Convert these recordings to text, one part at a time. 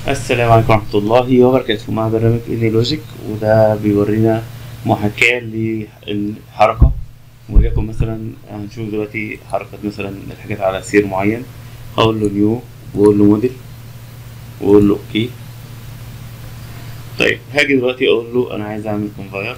السلام عليكم ورحمة الله وبركاته مع برنامج إيدي لوجيك وده بيورينا محاكاة للحركة وليكن مثلا هنشوف دلوقتي حركة مثلا الحاجات على سير معين أقول له نيو وأقول له موديل وأقول له أوكي طيب هاجي دلوقتي أقول له أنا عايز أعمل كونفاير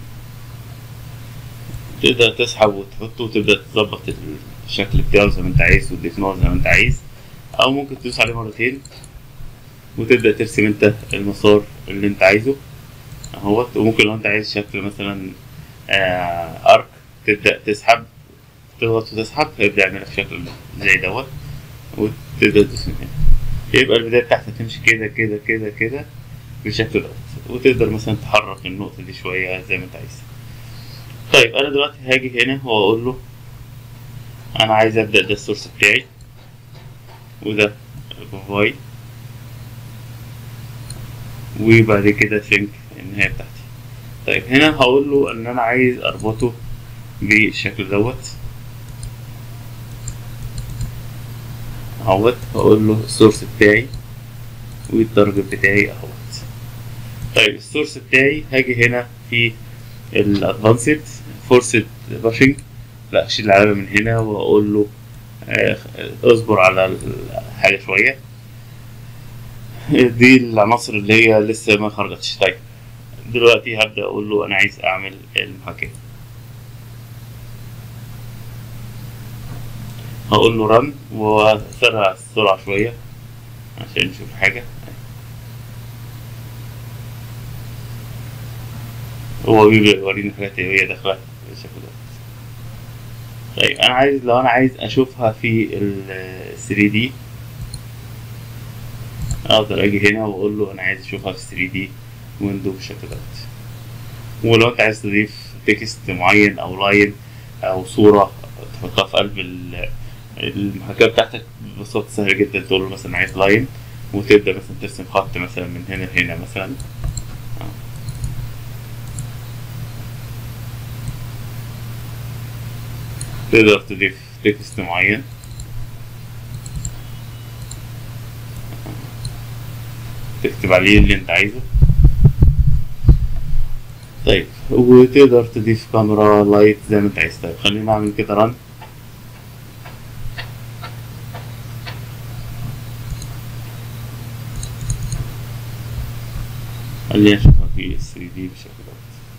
تقدر تسحب وتحطه وتبدأ تظبط الشكل بتاعه زي ما أنت عايز وتضيف نوع زي ما أنت عايز أو ممكن تدوس عليه مرتين وتبدأ ترسم انت المسار اللي انت عايزه اهوت وممكن لو انت عايز شكل مثلا آه ارك تبدأ تسحب تضغط وتسحب هيبدأ يعمل لك شكل زي دوت وتبدأ تدوس من هنا يبقى البداية بتاعتك تمشي كده كده كده كده بالشكل دوت وتقدر مثلا تحرك النقطة دي شوية زي ما انت عايز طيب انا دلوقتي هاجي هنا واقول له انا عايز ابدأ ده السورس بتاعي وده الكونفاي وبعد كده سينك النهاية بتاعتي طيب هنا هقول له ان انا عايز اربطه بالشكل دوت اهوت هقول له السورس بتاعي والتارجت بتاعي اهوت طيب السورس بتاعي هاجي هنا في الادفانسد فورسد باشنج لا اشيل العلامة من هنا واقول له اصبر على الحاجة شوية دي العناصر اللي هي لسه ما خرجتش طيب دلوقتي هبدأ أقول له أنا عايز أعمل المحاكاة هقول له رن وأسرع السرعة شوية عشان نشوف حاجة هو بيبدأ يوريني حاجات وهي داخلة بالشكل ده طيب أنا عايز لو أنا عايز أشوفها في ال 3 دي اقدر اجي هنا واقول له انا عايز اشوفها في 3 دي ويندو بالشكل دوت ولو انت عايز تضيف تكست معين او لاين او صورة تحطها في قلب المحاكاة بتاعتك ببساطة سهلة جدا تقول له مثلا عايز لاين وتبدأ مثلا ترسم خط مثلا من هنا لهنا مثلا تقدر تضيف تكست معين تكتب عليه اللي انت عايزه طيب وتقدر تضيف كاميرا لايت زي ما انت عايز طيب خلينا نعمل كده رن خلينا نشوفها في 3 دي بالشكل ده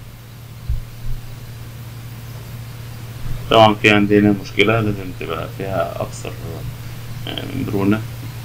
طبعا في عندنا مشكلة لازم تبقى فيها أكثر مرونة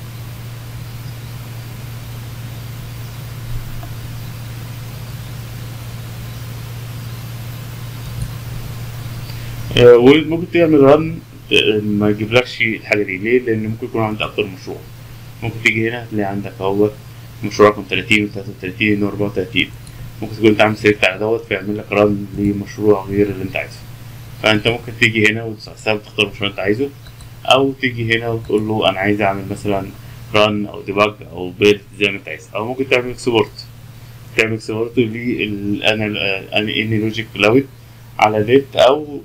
وممكن تعمل رن ما يجيبلكش الحاجة دي ليه؟ لأن ممكن يكون عندك أكتر مشروع ممكن تيجي هنا هتلاقي عندك اهوت مشروع رقم تلاتين وتلاتة وتلاتين وأربعة وتلاتين ممكن تكون أنت عامل سيلكت على دوت فيعمل لك رن لمشروع غير اللي أنت عايزه فأنت ممكن تيجي هنا وتحسب تختار المشروع اللي أنت عايزه أو تيجي هنا وتقول له أنا عايز أعمل مثلا رن أو ديباج أو بيلد زي ما أنت عايز أو ممكن تعمل اكسبورت تعمل اكسبورت للأني لوجيك كلاود على نت او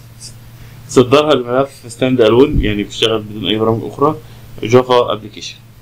تصدرها لملف ستاند الون يعني بيشتغل بدون اي برامج اخرى جافا ابلكيشن